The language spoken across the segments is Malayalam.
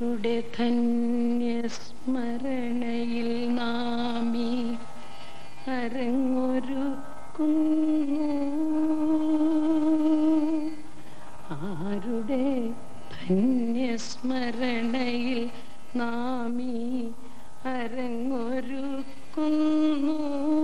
ആരുടെ ധന്യസ്മരണയിൽ നാമി അരങ്ങൊരുക്കുന്നു ആരുടെ ധന്യസ്മരണയിൽ നാമീ അരങ്ങൊരുക്കുന്നു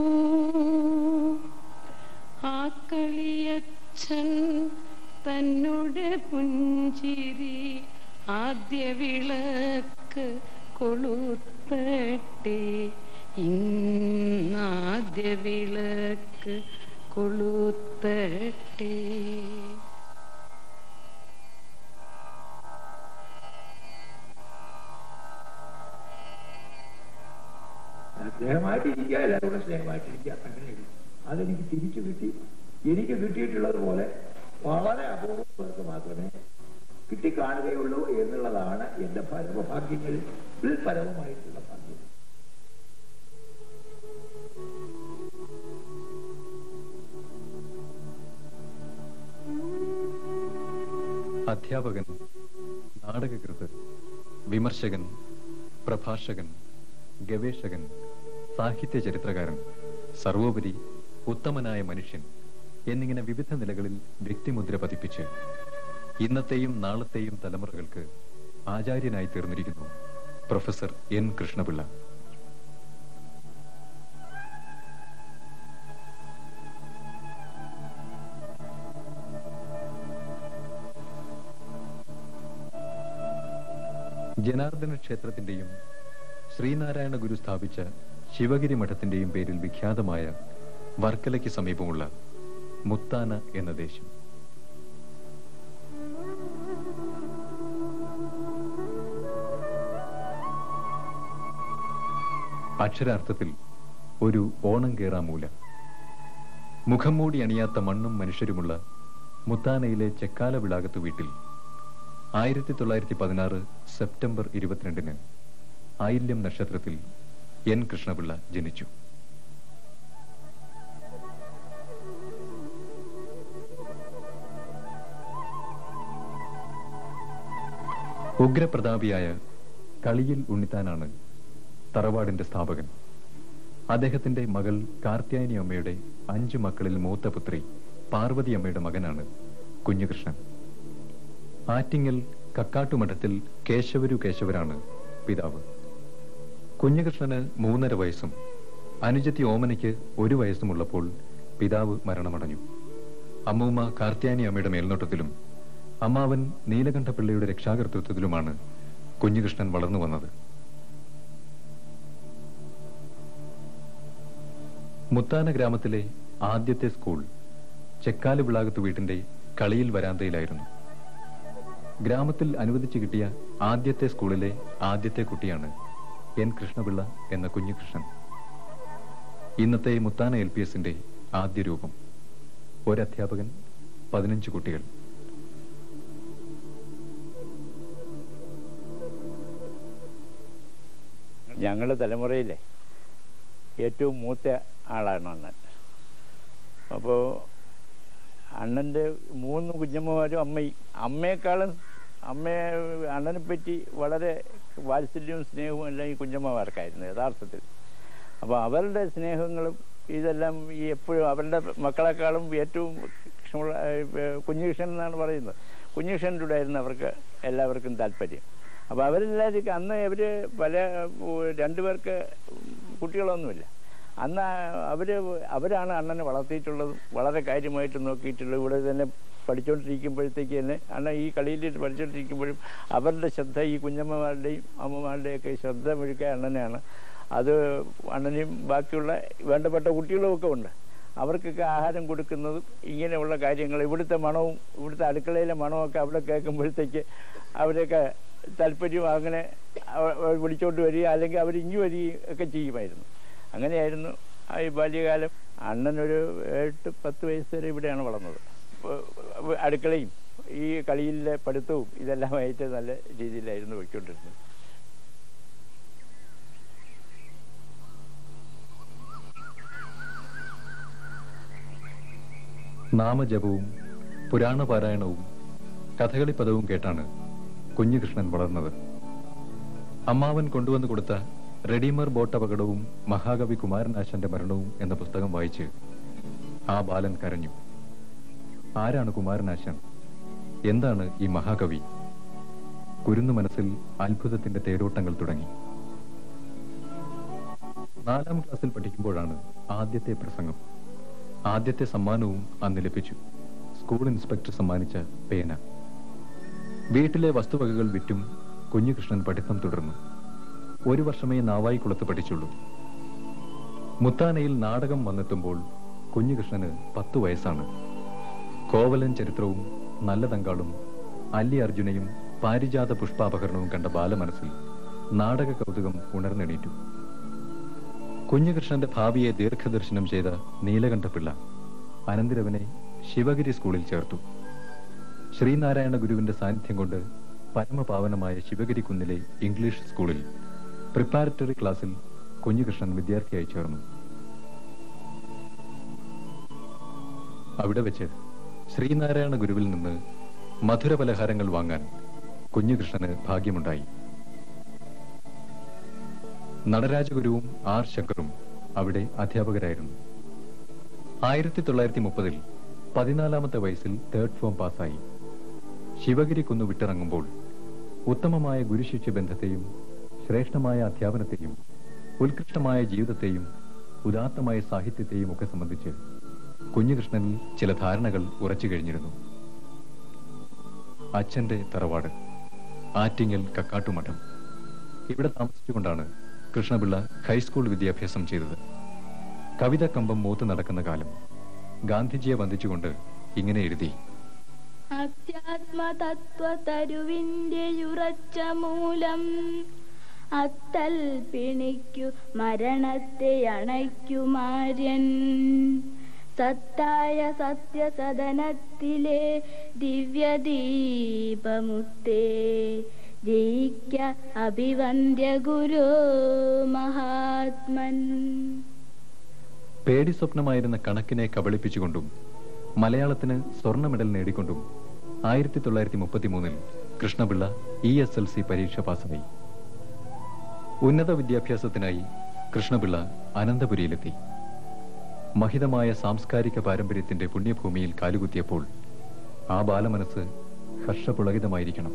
ആ കളിയച്ഛൻ തന്നുടെ പുഞ്ചിരി ആദ്യ വിളക്ക് കൊളുത്തട്ടെ ഇന്നാദ്യ വിളക്ക് കൊളുത്തട്ടെ സ്നേഹമായിട്ടിരിക്കുക എല്ലാവരും കൂടെ സ്നേഹമായിട്ടിരിക്കുക അങ്ങനെയുള്ളൂ അതെനിക്ക് തിരിച്ചു കിട്ടി എനിക്ക് കിട്ടിയിട്ടുള്ളത് പോലെ വളരെ അപൂർവം പേർക്ക് മാത്രമേ കിട്ടിക്കാണുകയുള്ളൂ എന്നുള്ളതാണ് എന്റെ പരമഭാഗ്യങ്ങളിൽ പരമമായിട്ടുള്ള ഭാഗ്യം അധ്യാപകൻ നാടകകൃത്ത് വിമർശകൻ പ്രഭാഷകൻ ഗവേഷകൻ സാഹിത്യ ചരിത്രകാരൻ സർവോപരി ഉത്തമനായ മനുഷ്യൻ എന്നിങ്ങനെ വിവിധ നിലകളിൽ വ്യക്തിമുദ്ര പതിപ്പിച്ച് ഇന്നത്തെയും നാളത്തെയും തലമുറകൾക്ക് ആചാര്യനായി തീർന്നിരിക്കുന്നു പ്രൊഫസർ എൻ കൃഷ്ണപിള്ള ജനാർദ്ദന ക്ഷേത്രത്തിന്റെയും ശ്രീനാരായണ ഗുരു സ്ഥാപിച്ച ശിവഗിരി മഠത്തിന്റെയും പേരിൽ വിഖ്യാതമായ വർക്കലയ്ക്ക് സമീപമുള്ള മുത്താന എന്ന ദേശം അക്ഷരാർത്ഥത്തിൽ ഒരു ഓണം കേറാമൂല മുഖം മൂടി അണിയാത്ത മണ്ണും മനുഷ്യരുമുള്ള മുത്താനയിലെ ചെക്കാല വിളാകത്തു വീട്ടിൽ ആയിരത്തി തൊള്ളായിരത്തി പതിനാറ് സെപ്റ്റംബർ ഇരുപത്തിരണ്ടിന് ആയില്യം നക്ഷത്രത്തിൽ എൻ കൃഷ്ണപിള്ള ജനിച്ചു ഉഗ്രപ്രതാപിയായ കളിയിൽ ഉണ്ണിത്താനാണ് തറവാടിന്റെ സ്ഥാപകൻ അദ്ദേഹത്തിന്റെ മകൾ കാർത്യായനി അമ്മയുടെ അഞ്ചു മക്കളിൽ മൂത്ത പുത്രി പാർവതി അമ്മയുടെ മകനാണ് കുഞ്ഞുകൃഷ്ണൻ ആറ്റിങ്ങൽ കക്കാട്ടുമഠത്തിൽ കേശവരു കേശവരാണ് പിതാവ് കുഞ്ഞുകൃഷ്ണന് മൂന്നര വയസ്സും അനുജത്തി ഓമനയ്ക്ക് ഒരു വയസ്സുമുള്ളപ്പോൾ പിതാവ് മരണമടഞ്ഞു അമ്മൂമ്മ കാർത്യാനി അമ്മയുടെ മേൽനോട്ടത്തിലും അമ്മാവൻ നീലകണ്ഠപിള്ളയുടെ രക്ഷാകർതൃത്വത്തിലുമാണ് കുഞ്ഞുകൃഷ്ണൻ വളർന്നു വന്നത് മുത്താന ഗ്രാമത്തിലെ ആദ്യത്തെ സ്കൂൾ ചെക്കാല് വിളാകത്ത് വീട്ടിന്റെ കളിയിൽ വരാന്തയിലായിരുന്നു ഗ്രാമത്തിൽ അനുവദിച്ചു കിട്ടിയ ആദ്യത്തെ സ്കൂളിലെ ആദ്യത്തെ കുട്ടിയാണ് എൻ കൃഷ്ണപിള്ള എന്ന കുഞ്ഞുകൃഷ്ണൻ ഇന്നത്തെ മുത്താന എൽ പി എസിന്റെ ആദ്യ രൂപം ഒരധ്യാപകൻ പതിനഞ്ച് കുട്ടികൾ ഞങ്ങളുടെ തലമുറയിലെ ഏറ്റവും മൂത്ത ആളാണ് അണ്ണൻ അപ്പോൾ അണ്ണൻ്റെ മൂന്ന് കുഞ്ഞമ്മമാരും അമ്മയും അമ്മയെക്കാളും അമ്മയെ അണ്ണനെ പറ്റി വളരെ വാത്സല്യവും സ്നേഹവും എല്ലാം ഈ കുഞ്ഞമ്മമാർക്കായിരുന്നു യഥാർത്ഥത്തിൽ അപ്പോൾ അവരുടെ സ്നേഹങ്ങളും ഇതെല്ലാം ഈ എപ്പോഴും അവരുടെ മക്കളെക്കാളും ഏറ്റവും കൃഷ്ണപിള്ള കുഞ്ഞുകൃഷ്ണൻ എന്നാണ് പറയുന്നത് കുഞ്ഞുകൃഷ്ണൻ്റെ ആയിരുന്നു അവർക്ക് എല്ലാവർക്കും താല്പര്യം അപ്പോൾ അവരെല്ലാവരും അന്ന് അവർ പല രണ്ടുപേർക്ക് കുട്ടികളൊന്നുമില്ല അന്ന് അവർ അവരാണ് അണ്ണനെ വളർത്തിയിട്ടുള്ളതും വളരെ കാര്യമായിട്ട് നോക്കിയിട്ടുള്ളത് ഇവിടെ തന്നെ പഠിച്ചുകൊണ്ടിരിക്കുമ്പോഴത്തേക്ക് തന്നെ അണ്ണൻ ഈ കളിയിൽ പഠിച്ചുകൊണ്ടിരിക്കുമ്പോഴും അവരുടെ ശ്രദ്ധ ഈ കുഞ്ഞമ്മമാരുടെയും അമ്മമാരുടെയൊക്കെ ശ്രദ്ധ മുഴുക്കാൻ അണ്ണനെയാണ് അത് അണ്ണനെയും ബാക്കിയുള്ള വേണ്ടപ്പെട്ട കുട്ടികളും ഒക്കെ ഉണ്ട് അവർക്കൊക്കെ ആഹാരം കൊടുക്കുന്നതും ഇങ്ങനെയുള്ള കാര്യങ്ങൾ ഇവിടുത്തെ മണവും ഇവിടുത്തെ അടുക്കളയിലെ മണമൊക്കെ അവിടെ കേൾക്കുമ്പോഴത്തേക്ക് അവരൊക്കെ താല്പര്യം അങ്ങനെ വിളിച്ചോണ്ട് വരിക അല്ലെങ്കിൽ അവർ ഇങ്ങി വരികയും ഒക്കെ ചെയ്യുമായിരുന്നു അങ്ങനെയായിരുന്നു ആ ഈ ബാല്യകാലം അണ്ണനൊരു എട്ട് പത്ത് വയസ്സ് വരെ ഇവിടെയാണ് വളർന്നത് അടുക്കളയും ഈ കളിയിലെ പഠിത്തവും ഇതെല്ലാമായിട്ട് നല്ല രീതിയിലായിരുന്നു പോയിക്കൊണ്ടിരുന്നത് നാമജപവും പുരാണപാരായണവും കഥകളിപ്പദവും കേട്ടാണ് കുഞ്ഞുകൃഷ്ണൻ വളർന്നത് അമ്മാവൻ കൊണ്ടുവന്നു കൊടുത്ത റെഡിമർ ബോട്ട് അപകടവും മഹാകവി കുമാരനാശാന്റെ മരണവും എന്ന പുസ്തകം വായിച്ച് ആ ബാലൻ കരഞ്ഞു ആരാണ് കുമാരനാശാൻ എന്താണ് ഈ മഹാകവി കുരുന്നു മനസ്സിൽ അത്ഭുതത്തിന്റെ തേരോട്ടങ്ങൾ തുടങ്ങി നാലാം ക്ലാസ്സിൽ പഠിക്കുമ്പോഴാണ് ആദ്യത്തെ പ്രസംഗം ആദ്യത്തെ സമ്മാനവും അന്ന് ലഭിച്ചു സ്കൂൾ ഇൻസ്പെക്ടർ സമ്മാനിച്ച പേന വീട്ടിലെ വസ്തുവകകൾ വിറ്റും കുഞ്ഞുകൃഷ്ണൻ പഠിത്തം തുടർന്നു ഒരു വർഷമേ നാവായിക്കുളത്ത് പഠിച്ചുള്ളൂ മുത്താനയിൽ നാടകം വന്നെത്തുമ്പോൾ കുഞ്ഞുകൃഷ്ണന് പത്തു വയസ്സാണ് കോവലൻ ചരിത്രവും നല്ല തങ്കാളും അല്ലി അർജുനയും പാരിജാത പുഷ്പാപഹരണവും കണ്ട ബാലമനസ്സിൽ നാടക കൗതുകം ഉണർന്നെണീറ്റു കുഞ്ഞുകൃഷ്ണന്റെ ഭാവിയെ ദീർഘദർശനം ചെയ്ത നീലകണ്ഠപിള്ള അനന്തിരവനെ ശിവഗിരി സ്കൂളിൽ ചേർത്തു ശ്രീനാരായണ ഗുരുവിന്റെ സാന്നിധ്യം കൊണ്ട് പരമപാവനമായ ശിവഗിരി കുന്നിലെ ഇംഗ്ലീഷ് സ്കൂളിൽ പ്രിപ്പാരറ്ററി ക്ലാസ്സിൽ കുഞ്ഞുകൃഷ്ണൻ വിദ്യാർത്ഥിയായി ചേർന്നു അവിടെ വെച്ച് ശ്രീനാരായണ ഗുരുവിൽ നിന്ന് മധുര പലഹാരങ്ങൾ വാങ്ങാൻ കുഞ്ഞുകൃഷ്ണന് ഭാഗ്യമുണ്ടായി നടരാജഗുരുവും ആർ ശങ്കറും അവിടെ അധ്യാപകരായിരുന്നു ആയിരത്തി തൊള്ളായിരത്തി മുപ്പതിൽ പതിനാലാമത്തെ വയസ്സിൽ തേർഡ് ഫോം പാസ്സായി ശിവഗിരി കുന്നു വിട്ടിറങ്ങുമ്പോൾ ഉത്തമമായ ഗുരുശിഷ്യ ബന്ധത്തെയും ശ്രേഷ്ഠമായ അധ്യാപനത്തെയും ഉത്കൃഷ്ടമായ ജീവിതത്തെയും ഉദാത്തമായ സാഹിത്യത്തെയും ഒക്കെ സംബന്ധിച്ച് കുഞ്ഞുകൃഷ്ണനിൽ ചില ധാരണകൾ ഉറച്ചു കഴിഞ്ഞിരുന്നു അച്ഛന്റെ തറവാട് ആറ്റിങ്ങൽ കക്കാട്ടുമഠം ഇവിടെ താമസിച്ചുകൊണ്ടാണ് കൃഷ്ണപിള്ള ഹൈസ്കൂൾ വിദ്യാഭ്യാസം ചെയ്തത് കവിത കമ്പം മൂത്ത് നടക്കുന്ന കാലം ഗാന്ധിജിയെ വന്ദിച്ചുകൊണ്ട് ഇങ്ങനെ എഴുതി അധ്യാത്മതത്വതരുവിന്റെ ഉറച്ച മൂലം അത്തൽ പിണിക്കു മരണത്തെ അണയ്ക്കുമാര്യൻ സത്തായ സത്യസദനത്തിലെ ദിവ്യദീപമുത്തേ ജയിക്ക അഭിവന്ദ്യ ഗുരു മഹാത്മൻ പേടി സ്വപ്നമായിരുന്ന കണക്കിനെ കബളിപ്പിച്ചുകൊണ്ടും മലയാളത്തിന് സ്വർണ്ണ മെഡൽ നേടിക്കൊണ്ടും ആയിരത്തി തൊള്ളായിരത്തി മുപ്പത്തിമൂന്നിൽ Krishnapillai E S L C പരീക്ഷ പാസ്സായി ഉന്നത വിദ്യാഭ്യാസത്തിനായി കൃഷ്ണപിള്ള അനന്തപുരിയിലെത്തി മഹിതമായ സാംസ്കാരിക പാരമ്പര്യത്തിന്റെ പുണ്യഭൂമിയിൽ കാലുകുത്തിയപ്പോൾ ആ ബാലമനസ്സ് ഹർഷപുളകിതമായിരിക്കണം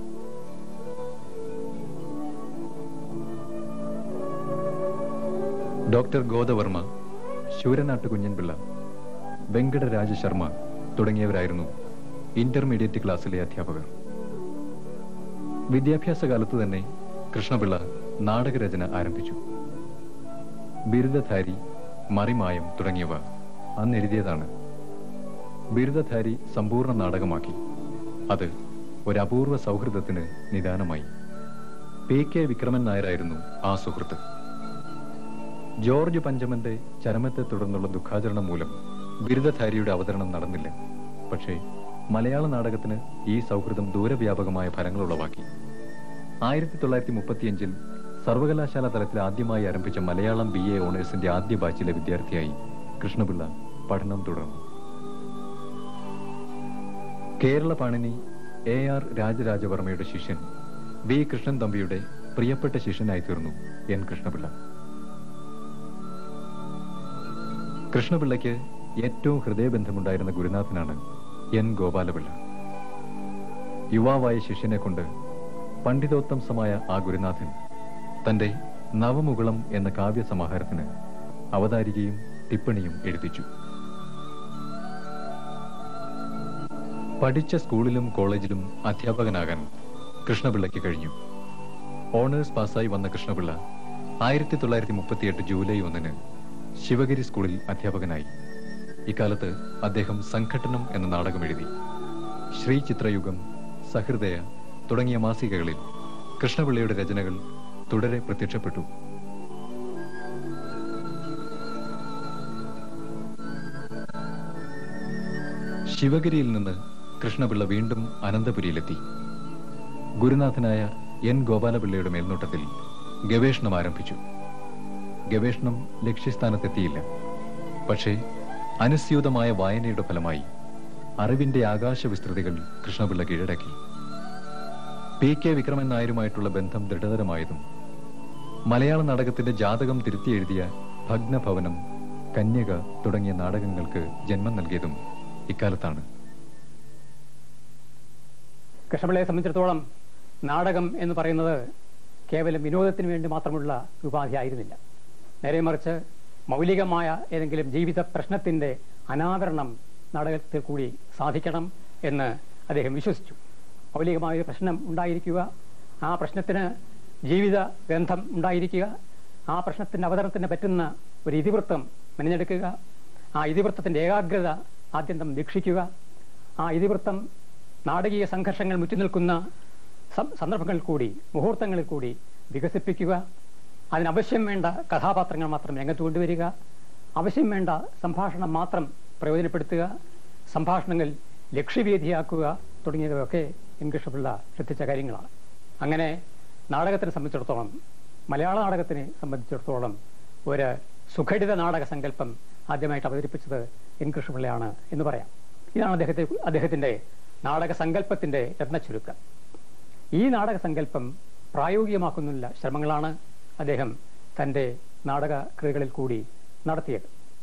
ഡോക്ടർ ഗോദവർമ്മ ശൂരനാട്ട് കുഞ്ഞൻപിള്ള വെങ്കടരാജ ശർമ്മ തുടങ്ങിയവരായിരുന്നു ഇന്റർമീഡിയറ്റ് ക്ലാസ്സിലെ അധ്യാപകർ വിദ്യാഭ്യാസ കാലത്ത് തന്നെ കൃഷ്ണപിള്ള നാടകരചന ആരംഭിച്ചു ബിരുദധാരി മറിമായം തുടങ്ങിയവ അന്ന് എഴുതിയതാണ് ബിരുദധാരി സമ്പൂർണ്ണ നാടകമാക്കി അത് ഒരു അപൂർവ സൗഹൃദത്തിന് നിദാനമായി പി കെ വിക്രമൻ നായരായിരുന്നു ആ സുഹൃത്ത് ജോർജ് പഞ്ചമന്റെ ചരമത്തെ തുടർന്നുള്ള ദുഃഖാചരണം മൂലം ബിരുദധാരിയുടെ അവതരണം നടന്നില്ല പക്ഷേ മലയാള നാടകത്തിന് ഈ സൗഹൃദം ദൂരവ്യാപകമായ ഫലങ്ങൾ ഉളവാക്കി ആയിരത്തി തൊള്ളായിരത്തി മുപ്പത്തിയഞ്ചിൽ സർവകലാശാല തലത്തിൽ ആദ്യമായി ആരംഭിച്ച മലയാളം ബി എ ഓണേഴ്സിന്റെ ആദ്യ ബാച്ചിലെ വിദ്യാർത്ഥിയായി കൃഷ്ണപിള്ള പഠനം തുടർന്നു കേരള പാണിനി എ ആർ രാജരാജവർമ്മയുടെ ശിഷ്യൻ വി കൃഷ്ണൻ തമ്പിയുടെ പ്രിയപ്പെട്ട ശിഷ്യനായി തീർന്നു എൻ കൃഷ്ണപിള്ള കൃഷ്ണപിള്ളയ്ക്ക് ഏറ്റവും ഹൃദയബന്ധമുണ്ടായിരുന്ന ഗുരുനാഥനാണ് എൻ ഗോപാലപിള്ള യുവാവായ ശിഷ്യനെ കൊണ്ട് പണ്ഡിതോത്തംസമായ ആ ഗുരുനാഥൻ തന്റെ നവമുകുളം എന്ന കാവ്യ സമാഹാരത്തിന് അവതാരികയും ടിപ്പണിയും എഴുതിച്ചു പഠിച്ച സ്കൂളിലും കോളേജിലും അധ്യാപകനാകാൻ കൃഷ്ണപിള്ളയ്ക്ക് കഴിഞ്ഞു ഓണേഴ്സ് പാസ്സായി വന്ന കൃഷ്ണപിള്ള ആയിരത്തി തൊള്ളായിരത്തി മുപ്പത്തിയെട്ട് ജൂലൈ ഒന്നിന് ശിവഗിരി സ്കൂളിൽ അധ്യാപകനായി ഇക്കാലത്ത് അദ്ദേഹം സംഘട്ടനം എന്ന നാടകം എഴുതി ശ്രീ ചിത്രയുഗം സഹൃദയ തുടങ്ങിയ മാസികകളിൽ കൃഷ്ണപിള്ളയുടെ രചനകൾ തുടരെ പ്രത്യക്ഷപ്പെട്ടു ശിവഗിരിയിൽ നിന്ന് കൃഷ്ണപിള്ള വീണ്ടും അനന്തപുരിയിലെത്തി ഗുരുനാഥനായ എൻ ഗോപാലപിള്ളയുടെ മേൽനോട്ടത്തിൽ ഗവേഷണം ആരംഭിച്ചു ഗവേഷണം ലക്ഷ്യസ്ഥാനത്തെത്തിയില്ല പക്ഷേ അനുസ്യൂതമായ വായനയുടെ ഫലമായി അറിവിന്റെ ആകാശ വിസ്തൃതികൾ കൃഷ്ണപിള്ള കീഴടക്കി പി കെ വിക്രമൻ നായരുമായിട്ടുള്ള ബന്ധം ദൃഢതരമായതും മലയാള നാടകത്തിന്റെ ജാതകം തിരുത്തി എഴുതിയ ഭഗ്നഭവനം കന്യക തുടങ്ങിയ നാടകങ്ങൾക്ക് ജന്മം നൽകിയതും ഇക്കാലത്താണ് കൃഷ്ണപിള്ളയെ സംബന്ധിച്ചിടത്തോളം നാടകം എന്ന് പറയുന്നത് കേവലം വിനോദത്തിന് വേണ്ടി മാത്രമുള്ള ഉപാധി ആയിരുന്നില്ല നേരെ മറിച്ച് മൗലികമായ ഏതെങ്കിലും ജീവിത പ്രശ്നത്തിന്റെ അനാവരണം നാടകത്തിൽ കൂടി സാധിക്കണം എന്ന് അദ്ദേഹം വിശ്വസിച്ചു മൗലികമായ ഒരു പ്രശ്നം ഉണ്ടായിരിക്കുക ആ പ്രശ്നത്തിന് ജീവിത ബന്ധം ഉണ്ടായിരിക്കുക ആ പ്രശ്നത്തിന്റെ അവതരണത്തിന് പറ്റുന്ന ഒരു ഇതിവൃത്തം മെനഞ്ഞെടുക്കുക ആ ഇതിവൃത്തത്തിന്റെ ഏകാഗ്രത ആദ്യന്തം ദീക്ഷിക്കുക ആ ഇതിവൃത്തം നാടകീയ സംഘർഷങ്ങൾ മുറ്റിനിൽക്കുന്ന സം- സന്ദർഭങ്ങളിൽ കൂടി മുഹൂർത്തങ്ങളിൽ കൂടി വികസിപ്പിക്കുക അതിനാവശ്യം വേണ്ട കഥാപാത്രങ്ങൾ മാത്രം രംഗത്ത് കൊണ്ടുവരിക ആവശ്യം വേണ്ട സംഭാഷണം മാത്രം പ്രയോജനപ്പെടുത്തുക സംഭാഷണങ്ങൾ ലക്ഷ്യവേദിയാക്കുക തുടങ്ങിയവയൊക്കെ എൻ കൃഷ്ണപിള്ള ശ്രദ്ധിച്ച കാര്യങ്ങളാണ് അങ്ങനെ നാടകത്തിനെ സംബന്ധിച്ചിടത്തോളം മലയാള നാടകത്തിനെ സംബന്ധിച്ചിടത്തോളം ഒരു സുഘടിത നാടക സങ്കല്പം ആദ്യമായിട്ട് അവതരിപ്പിച്ചത് എൻ കൃഷ്ണപിള്ളയാണ് എന്ന് പറയാം ഇതാണ് അദ്ദേഹത്തെ അദ്ദേഹത്തിന്റെ നാടക സങ്കല്പത്തിന്റെ രത്നച്ചുരുക്കം ഈ നാടക സങ്കല്പം പ്രായോഗികമാക്കുന്നുള്ള ശ്രമങ്ങളാണ് അദ്ദേഹം തന്റെ നാടക കൃതികളിൽ കൂടി നടത്തിയത്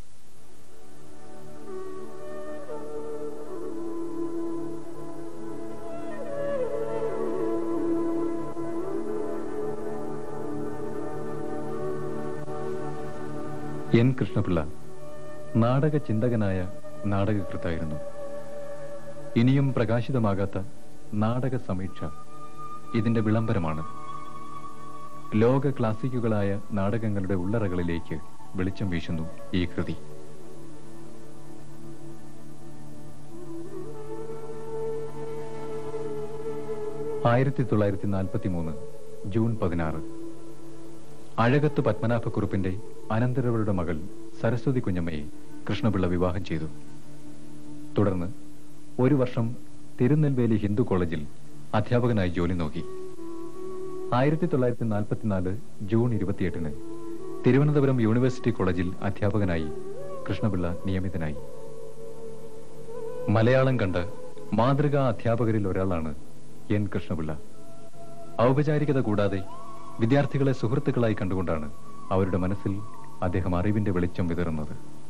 എൻ കൃഷ്ണപിള്ള നാടക ചിന്തകനായ നാടകകൃത്തായിരുന്നു ഇനിയും പ്രകാശിതമാകാത്ത നാടക സമീക്ഷ ഇതിന്റെ വിളംബരമാണ് ലോക ക്ലാസിക്കുകളായ നാടകങ്ങളുടെ ഉള്ളറകളിലേക്ക് വെളിച്ചം വീശുന്നു ഈ കൃതി ആയിരത്തി തൊള്ളായിരത്തി നാൽപ്പത്തി മൂന്ന് ജൂൺ പതിനാറ് അഴകത്ത് പത്മനാഭക്കുറുപ്പിന്റെ അനന്തരവരുടെ മകൾ സരസ്വതി കുഞ്ഞമ്മയെ കൃഷ്ണപിള്ള വിവാഹം ചെയ്തു തുടർന്ന് ഒരു വർഷം തിരുനെൽവേലി ഹിന്ദു കോളേജിൽ അധ്യാപകനായി ജോലി നോക്കി ആയിരത്തി തൊള്ളായിരത്തി നാൽപ്പത്തിനാല് ജൂൺ ഇരുപത്തിയെട്ടിന് തിരുവനന്തപുരം യൂണിവേഴ്സിറ്റി കോളേജിൽ അധ്യാപകനായി കൃഷ്ണപിള്ള നിയമിതനായി മലയാളം കണ്ട മാതൃകാ അധ്യാപകരിൽ ഒരാളാണ് എൻ കൃഷ്ണപിള്ള ഔപചാരികത കൂടാതെ വിദ്യാർത്ഥികളെ സുഹൃത്തുക്കളായി കണ്ടുകൊണ്ടാണ് അവരുടെ മനസ്സിൽ അദ്ദേഹം അറിവിന്റെ വെളിച്ചം വിതറുന്നത്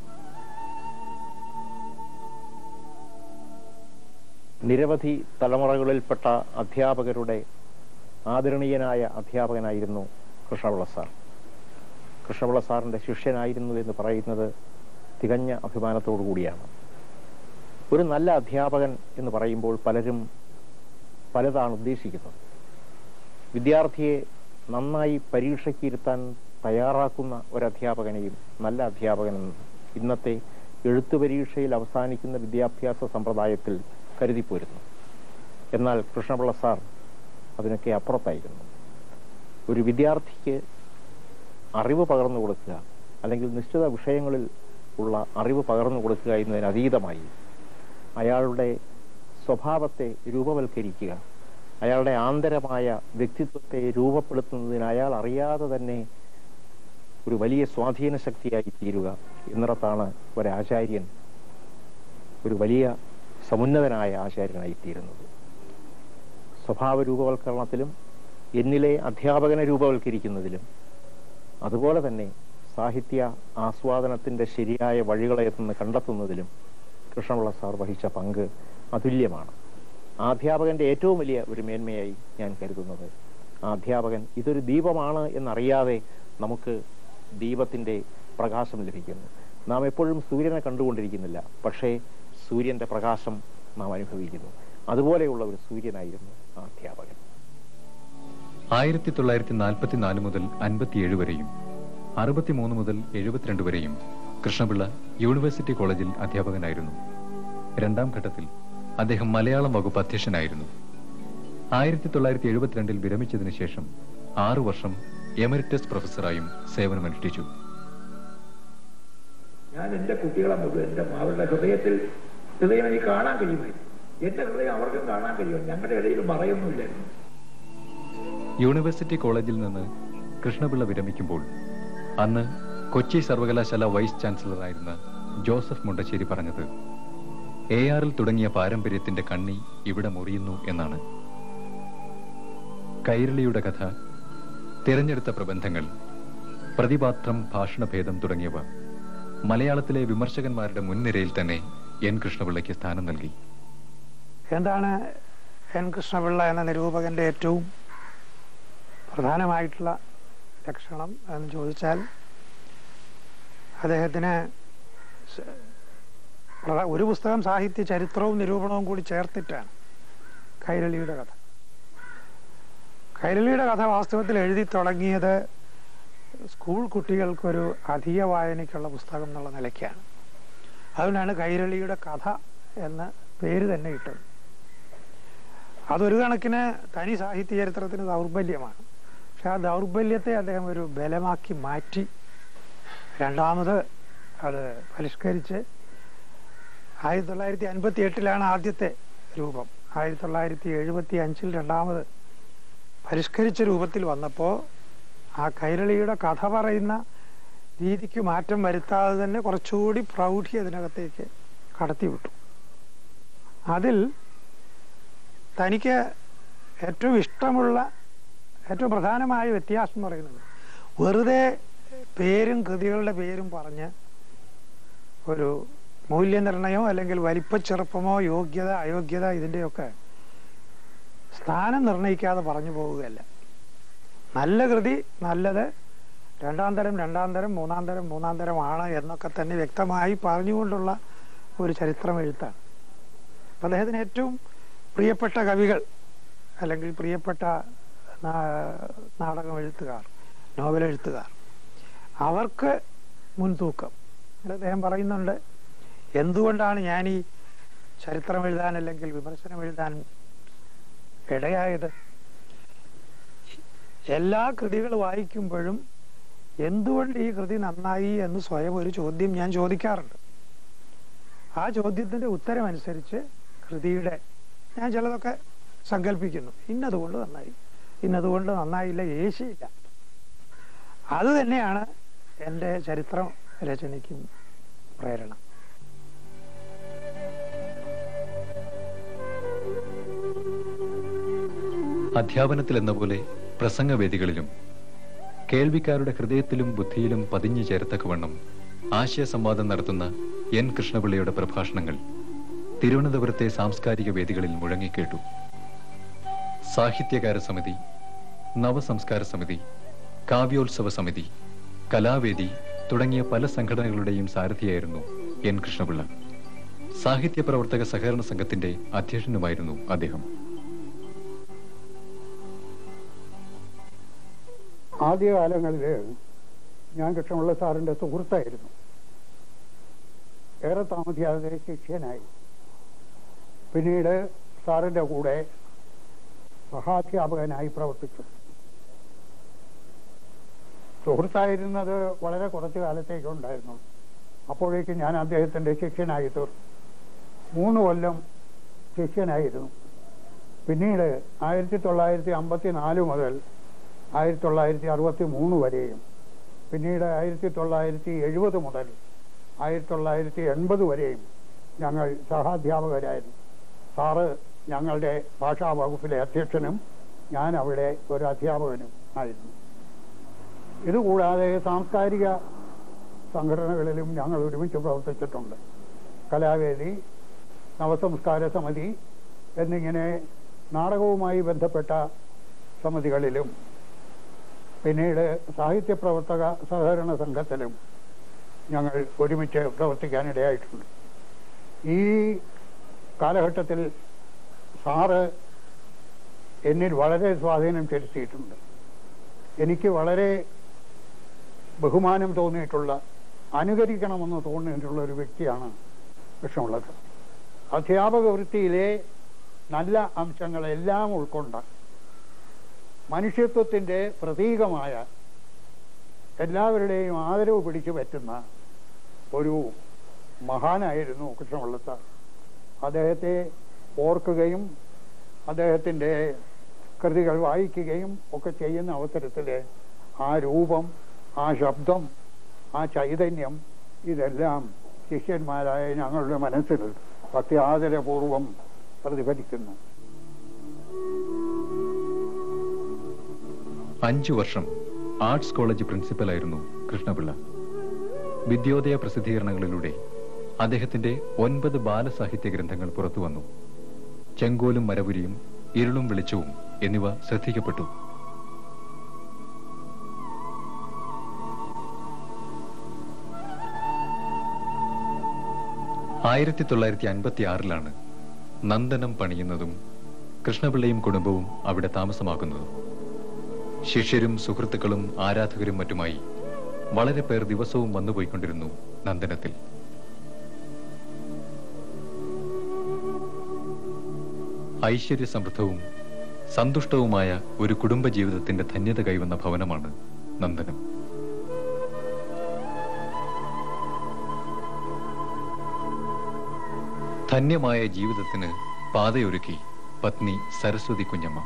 നിരവധി തലമുറകളിൽപ്പെട്ട അധ്യാപകരുടെ ആദരണീയനായ അധ്യാപകനായിരുന്നു കൃഷ്ണപിള്ള സാർ കൃഷ്ണപിള്ള സാറിന്റെ ശിഷ്യനായിരുന്നു എന്ന് പറയുന്നത് തികഞ്ഞ അഭിമാനത്തോടു കൂടിയാണ് ഒരു നല്ല അധ്യാപകൻ എന്ന് പറയുമ്പോൾ പലരും പലതാണ് ഉദ്ദേശിക്കുന്നത് വിദ്യാർത്ഥിയെ നന്നായി പരീക്ഷയ്ക്ക് ഇരുത്താൻ തയ്യാറാക്കുന്ന ഒരു അധ്യാപകനെയും നല്ല അധ്യാപകനെന്ന് ഇന്നത്തെ എഴുത്തു പരീക്ഷയിൽ അവസാനിക്കുന്ന വിദ്യാഭ്യാസ സമ്പ്രദായത്തിൽ കരുതിപ്പോരുന്നു എന്നാൽ കൃഷ്ണപിള്ള സാർ അതിനൊക്കെ അപ്പുറത്തായിരുന്നു ഒരു വിദ്യാർത്ഥിക്ക് അറിവ് പകർന്നു കൊടുക്കുക അല്ലെങ്കിൽ നിശ്ചിത വിഷയങ്ങളിൽ ഉള്ള അറിവ് പകർന്നു കൊടുക്കുക എന്നതിന് അതീതമായി അയാളുടെ സ്വഭാവത്തെ രൂപവൽക്കരിക്കുക അയാളുടെ ആന്തരമായ വ്യക്തിത്വത്തെ രൂപപ്പെടുത്തുന്നതിന് അയാൾ അറിയാതെ തന്നെ ഒരു വലിയ സ്വാധീന ശക്തിയായി തീരുക എന്നിടത്താണ് ഒരാചാര്യൻ ഒരു വലിയ സമുന്നതനായ ആചാര്യനായി തീരുന്നത് സ്വഭാവ രൂപവൽക്കരണത്തിലും എന്നിലെ അധ്യാപകനെ രൂപവൽക്കരിക്കുന്നതിലും അതുപോലെ തന്നെ സാഹിത്യ ആസ്വാദനത്തിന്റെ ശരിയായ വഴികളെ നിന്ന് കണ്ടെത്തുന്നതിലും കൃഷ്ണപിള്ള സാർ വഹിച്ച പങ്ക് അതുല്യമാണ് ആ അധ്യാപകന്റെ ഏറ്റവും വലിയ ഒരു മേന്മയായി ഞാൻ കരുതുന്നത് ആ അധ്യാപകൻ ഇതൊരു ദീപമാണ് എന്നറിയാതെ നമുക്ക് ദീപത്തിന്റെ പ്രകാശം ലഭിക്കുന്നു നാം എപ്പോഴും സൂര്യനെ കണ്ടുകൊണ്ടിരിക്കുന്നില്ല പക്ഷേ സൂര്യന്റെ പ്രകാശം നാം അനുഭവിക്കുന്നു അതുപോലെയുള്ള ഒരു സൂര്യനായിരുന്നു ആ അധ്യാപകൻ ആയിരത്തി തൊള്ളായിരത്തി നാൽപ്പത്തിനാല് മുതൽ അൻപത്തിയേഴ് വരെയും അറുപത്തിമൂന്ന് മുതൽ എഴുപത്തിരണ്ട് വരെയും കൃഷ്ണപിള്ള യൂണിവേഴ്സിറ്റി കോളേജിൽ അധ്യാപകനായിരുന്നു രണ്ടാം ഘട്ടത്തിൽ അദ്ദേഹം മലയാളം വകുപ്പ് അധ്യക്ഷനായിരുന്നു ആയിരത്തി തൊള്ളായിരത്തി എഴുപത്തിരണ്ടിൽ വിരമിച്ചതിന് ശേഷം ആറു വർഷം എമരിറ്റസ് പ്രൊഫസറായും സേവനമനുഷ്ഠിച്ചു ഞാൻ എൻ്റെ കുട്ടികളെ മുഴുവൻ എൻ്റെ അവരുടെ ഹൃദയത്തിൽ ഹൃദയം എനിക്ക് കാണാൻ കഴിയുമായിരുന്നു എൻ്റെ ഹൃദയം അവർക്കും കാണാൻ കഴിയും ഞങ്ങളുടെ ഇടയിൽ മറയൊന്നുമില്ലായിരുന്നു യൂണിവേഴ്സിറ്റി കോളേജിൽ നിന്ന് കൃഷ്ണപിള്ള വിരമിക്കുമ്പോൾ അന്ന് കൊച്ചി സർവകലാശാല വൈസ് ചാൻസലറായിരുന്ന ജോസഫ് മുണ്ടശ്ശേരി പറഞ്ഞത് എ ആറിൽ തുടങ്ങിയ പാരമ്പര്യത്തിന്റെ കണ്ണി ഇവിടെ മുറിയുന്നു എന്നാണ് കൈരളിയുടെ കഥ തിരഞ്ഞെടുത്ത പ്രബന്ധങ്ങൾ പ്രതിപാത്രം ഭാഷണഭേദം തുടങ്ങിയവ മലയാളത്തിലെ വിമർശകന്മാരുടെ മുൻനിരയിൽ തന്നെ എൻ കൃഷ്ണപിള്ളയ്ക്ക് സ്ഥാനം നൽകി എന്താണ് എൻ കൃഷ്ണപിള്ള എന്ന നിരൂപകന്റെ ഏറ്റവും പ്രധാനമായിട്ടുള്ള ലക്ഷണം എന്ന് ചോദിച്ചാൽ അദ്ദേഹത്തിന് സ- പ്രധ- ഒരു പുസ്തകം സാഹിത്യ ചരിത്രവും നിരൂപണവും കൂടി ചേർത്തിട്ടാണ് കൈരളിയുടെ കഥ കൈരളിയുടെ കഥ വാസ്തവത്തിൽ എഴുതി തുടങ്ങിയത് സ്കൂൾ കുട്ടികൾക്കൊരു അധിക വായനയ്ക്കുള്ള പുസ്തകം എന്നുള്ള നിലയ്ക്കാണ് അതുകൊണ്ടാണ് കൈരളിയുടെ കഥ എന്ന പേര് തന്നെ ഇട്ടത് അതൊരു കണക്കിന് തനി സാഹിത്യ ചരിത്രത്തിന് ദൗർബല്യമാണ് പക്ഷെ ആ ദൗർബല്യത്തെ അദ്ദേഹം ഒരു ബലമാക്കി മാറ്റി രണ്ടാമത് അത് പരിഷ്കരിച്ച് ആയിരത്തി തൊള്ളായിരത്തി അൻപത്തി എട്ടിലാണ് ആദ്യത്തെ രൂപം ആയിരത്തി തൊള്ളായിരത്തി എഴുപത്തി അഞ്ചിൽ രണ്ടാമത് പരിഷ്കരിച്ച രൂപത്തിൽ വന്നപ്പോൾ ആ കൈരളിയുടെ കഥ പറയുന്ന രീതിക്ക് മാറ്റം വരുത്താതെ തന്നെ കുറച്ചുകൂടി പ്രൗഢി അതിനകത്തേക്ക് കടത്തിവിട്ടു അതിൽ തനിക്ക് ഏറ്റവും ഇഷ്ടമുള്ള ഏറ്റവും പ്രധാനമായ വ്യത്യാസം എന്ന് പറയുന്നത് വെറുതെ പേരും കൃതികളുടെ പേരും പറഞ്ഞ് ഒരു മൂല്യനിർണയമോ അല്ലെങ്കിൽ വലിപ്പച്ചെറുപ്പമോ യോഗ്യത അയോഗ്യത ഇതിൻ്റെയൊക്കെ സ്ഥാനം നിർണയിക്കാതെ പറഞ്ഞു പോവുകയല്ല നല്ല കൃതി നല്ലത് രണ്ടാം തരം രണ്ടാം തരം മൂന്നാം തരം മൂന്നാം തരമാണ് എന്നൊക്കെ തന്നെ വ്യക്തമായി പറഞ്ഞുകൊണ്ടുള്ള ഒരു ചരിത്രം എഴുത്താണ് അപ്പം അദ്ദേഹത്തിന് ഏറ്റവും പ്രിയപ്പെട്ട കവികൾ അല്ലെങ്കിൽ പ്രിയപ്പെട്ട നാ- നാടകം എഴുത്തുകാർ നോവൽ എഴുത്തുകാർ അവർക്ക് മുൻതൂക്കം അതിൽ അദ്ദേഹം പറയുന്നുണ്ട് എന്തുകൊണ്ടാണ് ഞാൻ ഈ ചരിത്രം എഴുതാൻ അല്ലെങ്കിൽ വിമർശനം എഴുതാൻ ഇടയായത് എല്ലാ കൃതികൾ വായിക്കുമ്പോഴും എന്തുകൊണ്ട് ഈ കൃതി നന്നായി എന്ന് സ്വയം ഒരു ചോദ്യം ഞാൻ ചോദിക്കാറുണ്ട് ആ ചോദ്യത്തിന്റെ ഉത്തരമനുസരിച്ച് കൃതിയുടെ ഞാൻ ചിലതൊക്കെ സങ്കല്പിക്കുന്നു ഇന്നതുകൊണ്ട് നന്നായി ഇന്നതുകൊണ്ട് നന്നായില്ല ഏശിയില്ല അത് തന്നെയാണ് എൻ്റെ ചരിത്രം രചനയ്ക്കും പ്രേരണ അധ്യാപനത്തിൽ എന്ന പോലെ പ്രസംഗവേദികളിലും കേൾവിക്കാരുടെ ഹൃദയത്തിലും ബുദ്ധിയിലും പതിഞ്ഞു ചേർത്തക്കവണ്ണം ആശയസംവാദം നടത്തുന്ന എൻ കൃഷ്ണപിള്ളയുടെ പ്രഭാഷണങ്ങൾ തിരുവനന്തപുരത്തെ സാംസ്കാരിക വേദികളിൽ മുഴങ്ങിക്കേട്ടു സാഹിത്യകാര സമിതി നവസംസ്കാര സമിതി കാവ്യോത്സവ സമിതി കലാവേദി തുടങ്ങിയ പല സംഘടനകളുടെയും സാരഥിയായിരുന്നു എൻ കൃഷ്ണപിള്ള സാഹിത്യ പ്രവർത്തക സഹകരണ സംഘത്തിന്റെ അധ്യക്ഷനുമായിരുന്നു അദ്ദേഹം ആദ്യകാലങ്ങളിൽ ഞാൻ കൃഷ്ണപിള്ള സാറിൻ്റെ സുഹൃത്തായിരുന്നു ഏറെ താമസിയാതെ ശിഷ്യനായി പിന്നീട് സാറിൻ്റെ കൂടെ സഹാധ്യാപകനായി പ്രവർത്തിച്ചു സുഹൃത്തായിരുന്നത് വളരെ കുറച്ചു കാലത്തേക്ക് ഉണ്ടായിരുന്നു അപ്പോഴേക്കും ഞാൻ അദ്ദേഹത്തിൻ്റെ ശിഷ്യനായി തീർന്നു മൂന്ന് കൊല്ലം ശിഷ്യനായിരുന്നു പിന്നീട് ആയിരത്തി തൊള്ളായിരത്തി അമ്പത്തി നാല് മുതൽ ആയിരത്തി തൊള്ളായിരത്തി അറുപത്തി മൂന്ന് വരെയും പിന്നീട് ആയിരത്തി തൊള്ളായിരത്തി എഴുപത് മുതൽ ആയിരത്തി തൊള്ളായിരത്തി എൺപത് വരെയും ഞങ്ങൾ സഹാധ്യാപകരായിരുന്നു സാറ് ഞങ്ങളുടെ ഭാഷാ വകുപ്പിലെ അധ്യക്ഷനും ഞാൻ അവിടെ ഒരു അധ്യാപകനും ആയിരുന്നു ഇതുകൂടാതെ സാംസ്കാരിക സംഘടനകളിലും ഞങ്ങൾ ഒരുമിച്ച് പ്രവർത്തിച്ചിട്ടുണ്ട് കലാവേദി നവസംസ്കാര സമിതി എന്നിങ്ങനെ നാടകവുമായി ബന്ധപ്പെട്ട സമിതികളിലും പിന്നീട് സാഹിത്യ പ്രവർത്തക സഹകരണ സംഘത്തിലും ഞങ്ങൾ ഒരുമിച്ച് പ്രവർത്തിക്കാനിടയായിട്ടുണ്ട് ഈ കാലഘട്ടത്തിൽ സാറ് എന്നിൽ വളരെ സ്വാധീനം ചെലുത്തിയിട്ടുണ്ട് എനിക്ക് വളരെ ബഹുമാനം തോന്നിയിട്ടുള്ള അനുകരിക്കണമെന്ന് തോന്നിയിട്ടുള്ള ഒരു വ്യക്തിയാണ് കൃഷ്ണപിള്ളത് അധ്യാപക വൃത്തിയിലെ നല്ല അംശങ്ങളെല്ലാം ഉൾക്കൊണ്ട മനുഷ്യത്വത്തിന്റെ പ്രതീകമായ എല്ലാവരുടെയും ആദരവ് പിടിച്ചു പറ്റുന്ന ഒരു മഹാനായിരുന്നു കൃഷ്ണപിള്ളത്ത അദ്ദേഹത്തെ ഓർക്കുകയും അദ്ദേഹത്തിൻ്റെ കൃതികൾ വായിക്കുകയും ഒക്കെ ചെയ്യുന്ന അവസരത്തിൽ ആ രൂപം ആ ശബ്ദം ആ ചൈതന്യം ഇതെല്ലാം ശിഷ്യന്മാരായ ഞങ്ങളുടെ മനസ്സിൽ അത്യാദരപൂർവം പ്രതിഫലിക്കുന്നു അഞ്ചു വർഷം ആർട്സ് കോളേജ് പ്രിൻസിപ്പലായിരുന്നു കൃഷ്ണപിള്ള വിദ്യോദയ പ്രസിദ്ധീകരണങ്ങളിലൂടെ അദ്ദേഹത്തിന്റെ ഒൻപത് ബാലസാഹിത്യ ഗ്രന്ഥങ്ങൾ പുറത്തു വന്നു ചെങ്കോലും മരപുരിയും ഇരുളും വെളിച്ചവും എന്നിവ ശ്രദ്ധിക്കപ്പെട്ടു ആയിരത്തി തൊള്ളായിരത്തി അൻപത്തി ആറിലാണ് നന്ദനം പണിയുന്നതും കൃഷ്ണപിള്ളയും കുടുംബവും അവിടെ താമസമാക്കുന്നതും ശിഷ്യരും സുഹൃത്തുക്കളും ആരാധകരും മറ്റുമായി വളരെ പേർ ദിവസവും വന്നുപോയിക്കൊണ്ടിരുന്നു നന്ദനത്തിൽ ഐശ്വര്യസമൃദ്ധവും സന്തുഷ്ടവുമായ ഒരു കുടുംബജീവിതത്തിന്റെ ധന്യത കൈവന്ന ഭവനമാണ് നന്ദനം ധന്യമായ ജീവിതത്തിന് പാതയൊരുക്കി പത്നി സരസ്വതി കുഞ്ഞമ്മ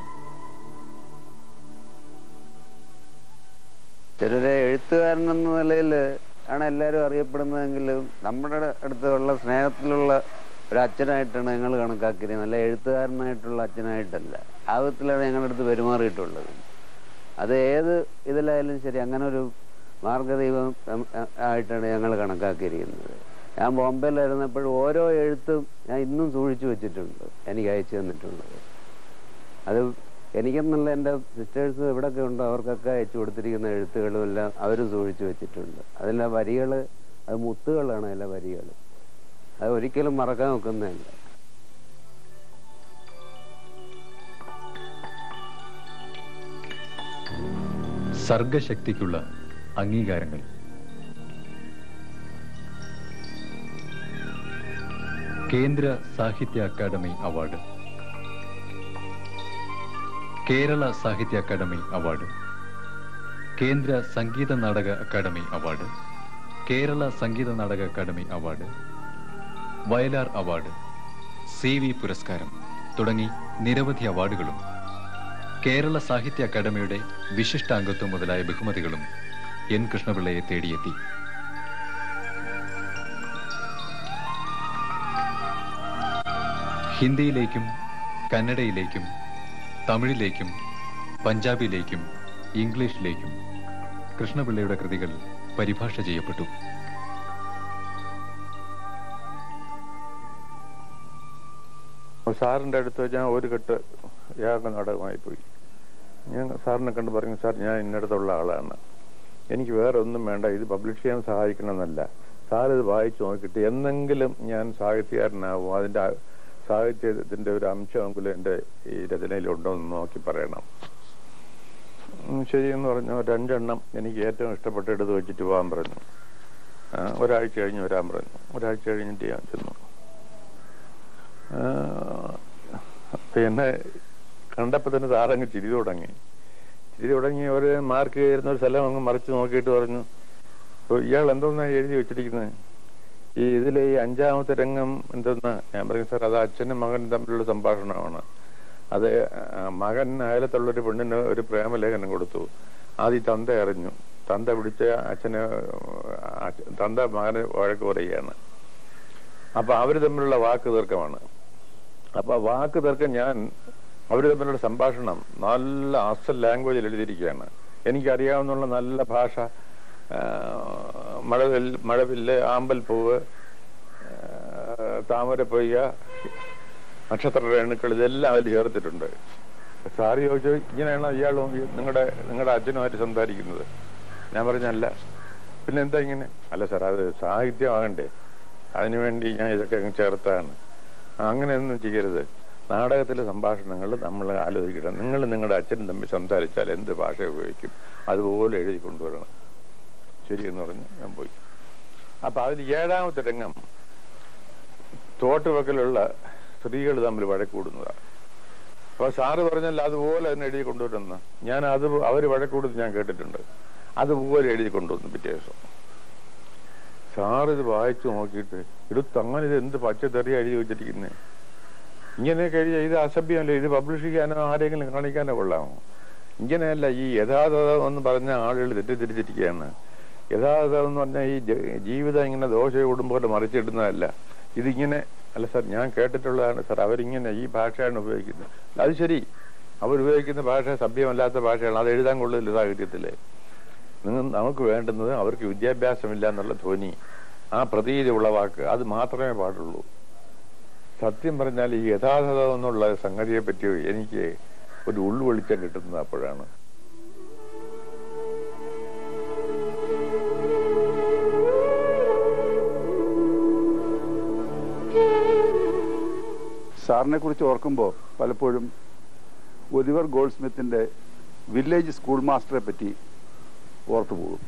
ചിലരെ എഴുത്തുകാരൻ എന്ന നിലയിൽ ആണ് എല്ലാവരും അറിയപ്പെടുന്നതെങ്കിലും നമ്മുടെ അടുത്തുള്ള സ്നേഹത്തിലുള്ള ഒരു അച്ഛനായിട്ടാണ് ഞങ്ങൾ കണക്കാക്കിയത് നല്ല എഴുത്തുകാരനായിട്ടുള്ള അച്ഛനായിട്ടല്ല ആ വിധത്തിലാണ് ഞങ്ങളുടെ അടുത്ത് പെരുമാറിയിട്ടുള്ളത് അത് ഏത് ഇതിലായാലും ശരി അങ്ങനെ ഒരു മാർഗദൈവം ഉം, അ- ആയിട്ടാണ് ഞങ്ങൾ കണക്കാക്കിയിരിക്കുന്നത് ഞാൻ ബോംബെയിലായിരുന്നപ്പോഴും ഓരോ എഴുത്തും ഞാൻ ഇന്നും സൂക്ഷിച്ചു വെച്ചിട്ടുണ്ട് എനിക്ക് അയച്ചു തന്നിട്ടുള്ളത് അത് എനിക്കെന്നല്ല എൻ്റെ സിസ്റ്റേഴ്സ് എവിടെയൊക്കെ ഉണ്ടോ അവർക്കൊക്കെ അയച്ചു കൊടുത്തിരിക്കുന്ന എഴുത്തുകളും എല്ലാം അവരും സൂക്ഷിച്ചു വെച്ചിട്ടുണ്ട് അതിലെ വരികൾ അത് മുത്തുകളാണ് അതിലെ വരികൾ അത് ഒരിക്കലും മറക്കാൻ ഒക്കുന്നതല്ല സർഗശക്തിക്കുള്ള അംഗീകാരങ്ങൾ കേന്ദ്ര സാഹിത്യ അക്കാദമി അവാർഡ് കേരള സാഹിത്യ അക്കാദമി അവാർഡ് കേന്ദ്ര സംഗീത Nataka academy award Kerala Sangeetha Nataka academy award Vayalar award C V പുരസ്കാരം തുടങ്ങി നിരവധി അവാർഡുകളും കേരള സാഹിത്യ അക്കാദമിയുടെ വിശിഷ്ടാംഗത്വം മുതലായ ബഹുമതികളും എൻ കൃഷ്ണപിള്ളയെ തേടിയെത്തി ഹിന്ദിയിലേക്കും കന്നഡയിലേക്കും തമിഴിലേക്കും പഞ്ചാബിലേക്കും ഇംഗ്ലീഷിലേക്കും കൃഷ്ണപിള്ളയുടെ കൃതികൾ പരിഭാഷ ചെയ്യപ്പെട്ടു സാറിൻ്റെ അടുത്ത് ഞാൻ ഒരു കെട്ട് യാഗ നാടകമായി പോയി ഞാൻ സാറിനെ കണ്ട് പറഞ്ഞു സാർ ഞാൻ ഇന്നടത്തുള്ള ആളാണ് എനിക്ക് വേറെ ഒന്നും വേണ്ട ഇത് പബ്ലിഷ് ചെയ്യാൻ സഹായിക്കണമെന്നല്ല സാർ ഇത് വായിച്ചു നോക്കിയിട്ട് എന്നെങ്കിലും ഞാൻ സാഹിത്യകാരനാവും അതിൻ്റെ ആ- സാഹിത്യത്തിൻ്റെ ഒരു അംശമെങ്കിലും എൻ്റെ ഈ രചനയിലുണ്ടോ എന്ന് നോക്കി പറയണം ഉം, ശരിയെന്ന് പറഞ്ഞു രണ്ടെണ്ണം എനിക്ക് ഏറ്റവും ഇഷ്ടപ്പെട്ട എടുത്ത് വെച്ചിട്ട് പോകാൻ പറഞ്ഞു ആ, ഒരാഴ്ച കഴിഞ്ഞ് വരാൻ പറഞ്ഞു ഒരാഴ്ച കഴിഞ്ഞിട്ട് ഞാൻ ചെന്നു ആ, പിന്നെ കണ്ടപ്പോൾ തന്നെ സാറങ്ങ് ചിരി തുടങ്ങി ചിരി തുടങ്ങി ഒരു മാർക്ക് ചെയ്യുന്ന ഒരു സ്ഥലം അങ്ങ് മറിച്ച് നോക്കിയിട്ട് പറഞ്ഞു "ഓ, ഇയാൾ എന്തോന്നാ എഴുതി വെച്ചിരിക്കുന്നത് ഈ ഇതിലെ ഈ അഞ്ചാമത്തെ രംഗം എന്തെന്നാ ഞാൻ പറഞ്ഞു സാർ അത് അച്ഛനും മകനും തമ്മിലുള്ള സംഭാഷണമാണ് അത് ആ, മകൻ അയലത്തുള്ളൊരു പെണ്ണിന് ഒരു പ്രേമലേഖനം കൊടുത്തു അത് ഈ തന്ത അറിഞ്ഞു തന്ത പിടിച്ച് അച്ഛന് അച്ഛ- തന്ത മകന് വഴക്ക് പറയുകയാണ് അപ്പൊ അവര് തമ്മിലുള്ള വാക്ക് തർക്കമാണ് അപ്പൊ ആ വാക്ക് തർക്കം ഞാൻ അവര് തമ്മിലുള്ള സംഭാഷണം നല്ല അസൽ ലാംഗ്വേജിൽ എഴുതിയിരിക്കുകയാണ് എനിക്കറിയാവുന്ന നല്ല ഭാഷ ആ, മഴവിൽ മഴവില്ല് ആമ്പൽ പൂവ് ആ, താമര പൊയ്യ നക്ഷത്ര രേണുക്കൾ ഇതെല്ലാം അതിൽ ചേർത്തിട്ടുണ്ട് സാറ് ചോദിച്ചു ഇങ്ങനെയാണോ ഇയാളും നിങ്ങളുടെ നിങ്ങളുടെ അച്ഛനുമായിട്ട് സംസാരിക്കുന്നത് ഞാൻ പറഞ്ഞല്ല പിന്നെ എന്താ ഇങ്ങനെ അല്ല സാർ അത് സാഹിത്യമാകണ്ടേ അതിനുവേണ്ടി ഞാൻ ഇതൊക്കെ അങ്ങ് ചേർത്താണ് അങ്ങനെയൊന്നും ചെയ്യരുത് നാടകത്തിലെ സംഭാഷണങ്ങൾ നമ്മൾ ആലോചിക്കണം നിങ്ങൾ നിങ്ങളുടെ അച്ഛനും തമ്മിൽ സംസാരിച്ചാൽ എന്ത് ഭാഷ ഉപയോഗിക്കും അതുപോലെ എഴുതി കൊണ്ടുവരണം ശരിയെന്ന് പറഞ്ഞ് ഞാൻ പോയി അപ്പൊ അതിൽ ഏഴാമത്തെ രംഗം തോട്ടുവക്കലുള്ള സ്ത്രീകൾ തമ്മിൽ വഴക്കൂടുന്നതാണ് അപ്പൊ സാറ് പറഞ്ഞാൽ അതുപോലെ തന്നെ എഴുതി കൊണ്ടുവരുന്ന ഞാൻ അത് അവർ വഴക്കൂടുന്നത് ഞാൻ കേട്ടിട്ടുണ്ട് അതുപോലെ എഴുതി കൊണ്ടുവന്നു പിറ്റേ ദിവസം സാറ് ഇത് വായിച്ചു നോക്കിയിട്ട് എടുത്ത് അങ്ങനെ ഇത് എന്ത് പച്ചത്തെറിയ എഴുതി വെച്ചിരിക്കുന്നേ ഇങ്ങനെയൊക്കെ എഴുതി ഇത് അസഭ്യമല്ലേ ഇത് പബ്ലിഷ് ചെയ്യാനോ ആരെങ്കിലും കാണിക്കാനോ കൊള്ളാമോ ഇങ്ങനെയല്ല ഈ യഥാർത്ഥം എന്ന് പറഞ്ഞ ആളുകൾ തെറ്റിദ്ധരിച്ചിരിക്കുകയാണ് യഥാർത്ഥം എന്ന് പറഞ്ഞാൽ ഈ ജ- ജീവിതം ഇങ്ങനെ ദോശ കൂടുമ്പോൾ മറിച്ചിടുന്നതല്ല ഇതിങ്ങനെ അല്ല സാർ ഞാൻ കേട്ടിട്ടുള്ളതാണ് സാർ അവരിങ്ങനെ ഈ ഭാഷയാണ് ഉപയോഗിക്കുന്നത് അത് ശരി അവരുപയോഗിക്കുന്ന ഭാഷ സഭ്യമല്ലാത്ത ഭാഷയാണ് അത് എഴുതാൻ കൊള്ളില്ല സാഹിത്യത്തില് നിങ്ങൾ നമുക്ക് വേണ്ടുന്നത് അവർക്ക് വിദ്യാഭ്യാസമില്ല എന്നുള്ള ധ്വനി ആ പ്രതീതി ഉളവാക്കുക അത് മാത്രമേ പാടുള്ളൂ സത്യം പറഞ്ഞാൽ ഈ യഥാർത്ഥം എന്നുള്ള സംഗതിയെ പറ്റി എനിക്ക് ഒരു ഉൾവെളിച്ചം കിട്ടുന്നത് അപ്പോഴാണ് സാറിനെ കുറിച്ച് ഓർക്കുമ്പോൾ പലപ്പോഴും ഒലിവർ ഗോൾഡ് സ്മിത്തിന്റെ വില്ലേജ് സ്കൂൾ മാസ്റ്ററെ പറ്റി ഓർത്തു പോകും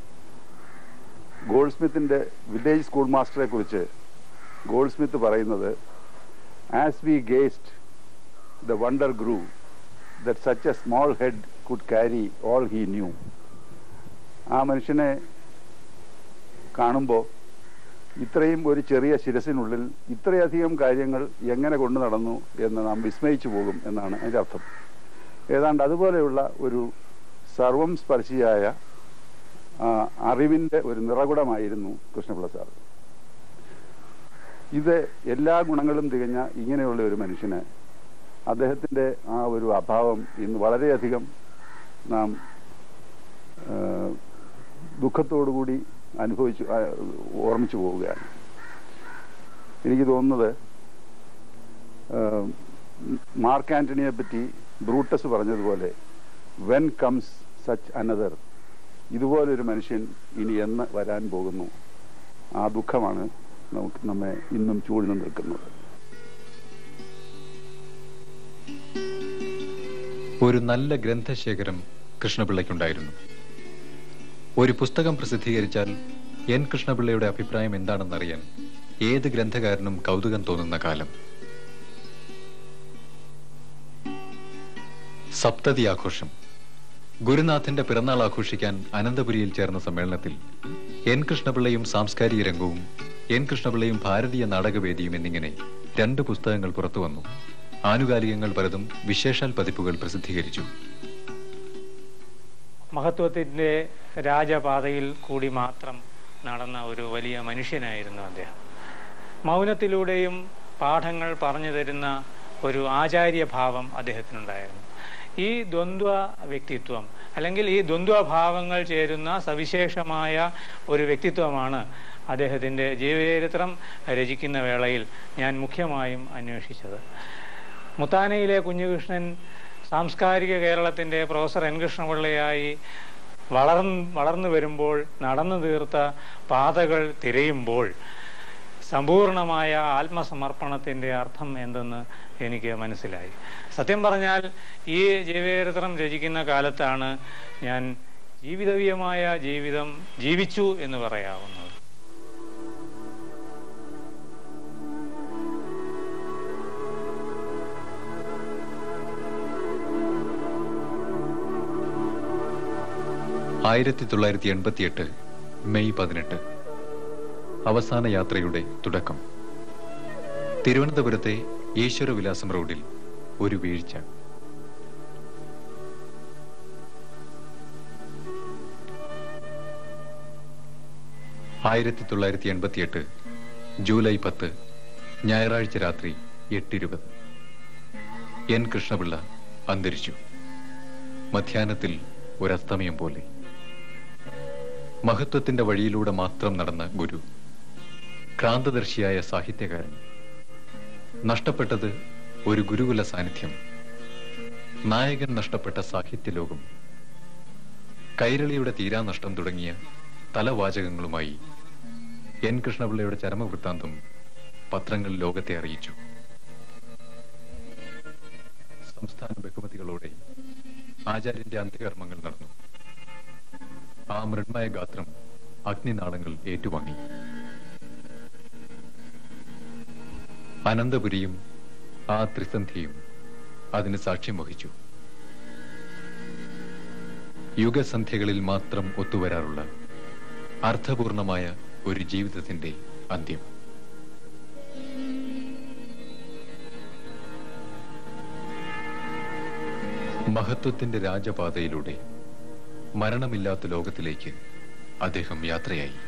ഗോൾഡ് സ്മിത്തിന്റെ വില്ലേജ് സ്കൂൾ മാസ്റ്ററെ കുറിച്ച് ഗോൾഡ് സ്മിത്ത് പറയുന്നത് as we gazed the wonder grew that such a small head could carry all he knew ആ മനുഷ്യനെ കാണുമ്പോൾ ഇത്രയും ഒരു ചെറിയ ശിരസിനുള്ളിൽ ഇത്രയധികം കാര്യങ്ങൾ എങ്ങനെ കൊണ്ടു നടന്നു എന്ന് നാം വിസ്മയിച്ചു പോകും എന്നാണ് അതിൻ്റെ അർത്ഥം ഏതാണ്ട് അതുപോലെയുള്ള ഒരു സർവം സ്പർശിയായ ആ, അറിവിൻ്റെ ഒരു നിറകുടമായിരുന്നു കൃഷ്ണപിള്ള സാർ ഇത് എല്ലാ ഗുണങ്ങളും തികഞ്ഞ ഇങ്ങനെയുള്ള ഒരു മനുഷ്യന് അദ്ദേഹത്തിൻ്റെ ആ ഒരു അഭാവം ഇന്ന് വളരെയധികം നാം ആ, ദുഃഖത്തോടുകൂടി അനുഭവിച്ചു ആ, ഓർമ്മിച്ചു പോവുകയാണ് എനിക്ക് തോന്നുന്നത് ആ, മാർക്ക് ആന്റണിയെ പറ്റി ബ്രൂട്ടസ് പറഞ്ഞതുപോലെ വെൻ കംസ് സച്ച് അനദർ ഇതുപോലൊരു മനുഷ്യൻ ഇനി എന്ന് വരാൻ പോകുന്നു ആ ദുഃഖമാണ് നമുക്ക് നമ്മെ ഇന്നും ചൂഴ്ന്നു നിൽക്കുന്നത് ഒരു നല്ല ഗ്രന്ഥശേഖരം കൃഷ്ണപിള്ളയ്ക്കുണ്ടായിരുന്നു ഒരു പുസ്തകം പ്രസിദ്ധീകരിച്ചാൽ എൻ കൃഷ്ണപിള്ളയുടെ അഭിപ്രായം എന്താണെന്നറിയാൻ ഏത് ഗ്രന്ഥകാരനും കൗതുകം തോന്നുന്ന കാലം സപ്തതി ആഘോഷം ഗുരുനാഥന്റെ പിറന്നാൾ ആഘോഷിക്കാൻ അനന്തപുരിയിൽ ചേർന്ന സമ്മേളനത്തിൽ എൻ കൃഷ്ണപിള്ളയും സാംസ്കാരിക രംഗവും എൻ കൃഷ്ണപിള്ളയും ഭാരതീയ നാടകവേദിയും എന്നിങ്ങനെ രണ്ട് പുസ്തകങ്ങൾ പുറത്തു വന്നു ആനുകാലികങ്ങൾ പലതും വിശേഷാൽ പതിപ്പുകൾ പ്രസിദ്ധീകരിച്ചു മഹത്വത്തിൻ്റെ രാജപാതയിൽ കൂടി മാത്രം നടന്ന ഒരു വലിയ മനുഷ്യനായിരുന്നു അദ്ദേഹം മൗനത്തിലൂടെയും പാഠങ്ങൾ പറഞ്ഞു തരുന്ന ഒരു ആചാര്യഭാവം അദ്ദേഹത്തിനുണ്ടായിരുന്നു ഈ ദ്വന്ദ്വ വ്യക്തിത്വം അല്ലെങ്കിൽ ഈ ദ്വന്ദ്വഭാവങ്ങൾ ചേരുന്ന സവിശേഷമായ ഒരു വ്യക്തിത്വമാണ് അദ്ദേഹത്തിൻ്റെ ജീവചരിത്രം രചിക്കുന്ന വേളയിൽ ഞാൻ മുഖ്യമായും അന്വേഷിച്ചത് മുത്താനയിലെ കുഞ്ഞുകൃഷ്ണൻ സാംസ്കാരിക കേരളത്തിൻ്റെ പ്രൊഫസർ എൻ കൃഷ്ണപിള്ളയായി വളർന്ന് വളർന്നു വരുമ്പോൾ നടന്നു തീർത്ത പാതകൾ തിരയുമ്പോൾ സമ്പൂർണമായ ആത്മസമർപ്പണത്തിൻ്റെ അർത്ഥം എന്തെന്ന് എനിക്ക് മനസ്സിലായി സത്യം പറഞ്ഞാൽ ഈ ജീവചരിത്രം രചിക്കുന്ന കാലത്താണ് ഞാൻ ജീവിതവീയമായ ജീവിതം ജീവിച്ചു എന്ന് പറയാവുന്നത് ആയിരത്തി തൊള്ളായിരത്തി എൺപത്തിയെട്ട് മെയ് പതിനെട്ട് അവസാന യാത്രയുടെ തുടക്കം തിരുവനന്തപുരത്തെ ഈശ്വരവിലാസം റോഡിൽ ഒരു വീഴ്ച ആയിരത്തി തൊള്ളായിരത്തി എൺപത്തിയെട്ട് ജൂലൈ പത്ത് ഞായറാഴ്ച രാത്രി എട്ടിരുപത് എൻ കൃഷ്ണപിള്ള അന്തരിച്ചു മധ്യാഹ്നത്തിൽ ഒരസ്തമയം പോലെ മഹത്വത്തിന്റെ വഴിയിലൂടെ മാത്രം നടന്ന ഗുരു ക്രാന്തദർശിയായ സാഹിത്യകാരൻ നഷ്ടപ്പെട്ടത് ഒരു ഗുരുകുല സാന്നിധ്യം നായകൻ നഷ്ടപ്പെട്ട സാഹിത്യലോകം കൈരളിയുടെ തീരാനഷ്ടം തുടങ്ങിയ തലവാചകങ്ങളുമായി എൻ കൃഷ്ണപിള്ളയുടെ ചരമവൃത്താന്തം പത്രങ്ങൾ ലോകത്തെ അറിയിച്ചു സംസ്ഥാന ബഹുമതികളോടെ ആചാര്യന്റെ അന്ത്യകർമ്മങ്ങൾ നടന്നു ആ മൃണ്മയ ഗാത്രം അഗ്നിനാളങ്ങൾ ഏറ്റുവാങ്ങി അനന്തപുരിയും ആ ത്രിസന്ധിയും അതിന് സാക്ഷ്യം വഹിച്ചു യുഗസന്ധ്യകളിൽ മാത്രം ഒത്തുവരാറുള്ള അർത്ഥപൂർണമായ ഒരു ജീവിതത്തിന്റെ അന്ത്യം മഹത്വത്തിന്റെ രാജപാതയിലൂടെ മരണമില്ലാത്ത ലോകത്തിലേക്ക് അദ്ദേഹം യാത്രയായി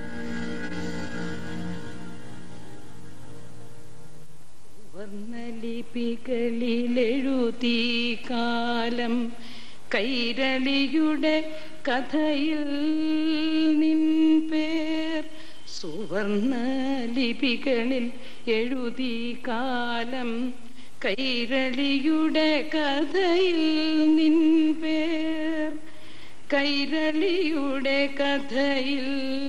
വർണ്ണലി ലിപികളിലെഴുതി കാലം കൈരളിയുടെ കഥയിൽ നിൻ പേർ സുവർണ ലിപികളിൽ എഴുതി കാലം കൈരളിയുടെ കഥയിൽ നിൻ പേർ കൈരളിയുടെ കഥയിൽ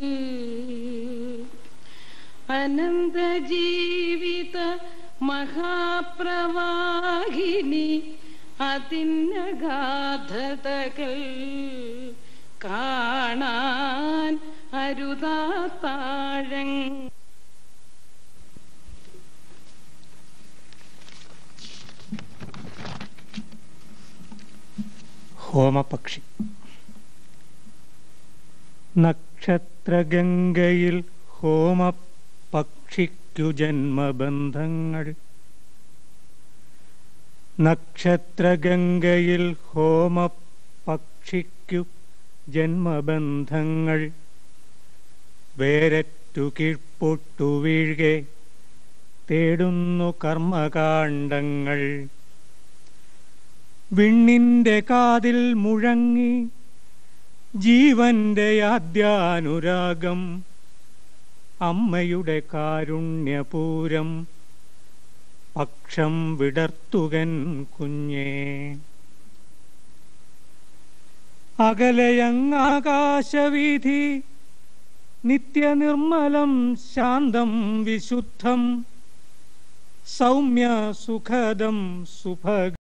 അനന്ത ജീവിത മഹാപ്രവാഹിനി അതിനഗാധതകൾ കാണാൻ അരുതാത്താഴങ്ങൾ ഹോമപക്ഷി നക്ഷത്രഗംഗയിൽ ഹോമപക്ഷിക്കു ജന്മബന്ധങ്ങൾ നക്ഷത്രഗംഗയിൽ ഹോമപക്ഷിക്കു ജന്മബന്ധങ്ങൾ വേരറ്റു കീഴ്പൊട്ടു വീഴ്കെ തേടുന്നു കർമ്മകാണ്ഡങ്ങൾ വിണ്ണിന്റെ കാതിൽ മുഴങ്ങി ജീവന്റെ ആദ്യാനുരാഗം അമ്മയുടെ കാരുണ്യപൂരം പക്ഷം വിടർത്തുകൻ കുഞ്ഞേ അകലയങ്ങാകാശവീഥി നിത്യനിർമ്മലം ശാന്തം വിശുദ്ധം സൗമ്യ സുഖദം സുഭ